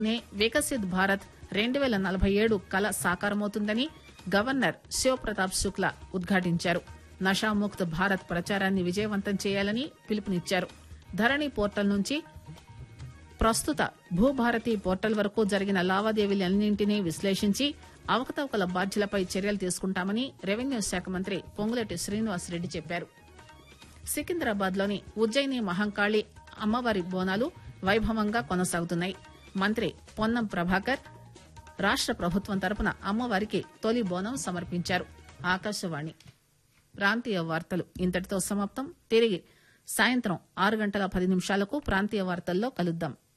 నే వికసిత్ భారత్ రెండు పేల నలభై ఏడు కల సాకారమవుతుందని గవర్నర్ శివప్రతాప్ శుక్లా ఉద్ఘాటించారు నషాముక్త్ భారత్ ప్రచారాన్ని విజయవంతం చేయాలని పిలుపునిచ్చారు ధరణి పోర్టల్ నుంచి ప్రస్తుత భూభారతి పోర్టల్ వరకు జరిగిన లావాదేవీలన్నింటినీ విశ్లేషించి అవకతవకల బాధ్యులపై చర్యలు తీసుకుంటామని రెవెన్యూ శాఖ మంత్రి పొంగులేటి శ్రీనివాసరెడ్డి చెప్పారు సికింద్రాబాద్ లోని ఉజ్జయిని మహంకాళి అమ్మవారి బోనాలు వైభవంగా కొనసాగుతున్నాయి మంత్రి పొన్నం ప్రభాకర్ రాష్ట ప్రభుత్వం తరపున అమ్మవారికి తొలి బోనం సమర్పించారు ఆకాశవాణి ప్రాంతీయ వార్తలు ఇంతటితో సమాప్తం తిరిగి సాయంత్రం ఆరు గంటల పది నిమిషాలకు ప్రాంతీయ వార్తల్లో కలుద్దాం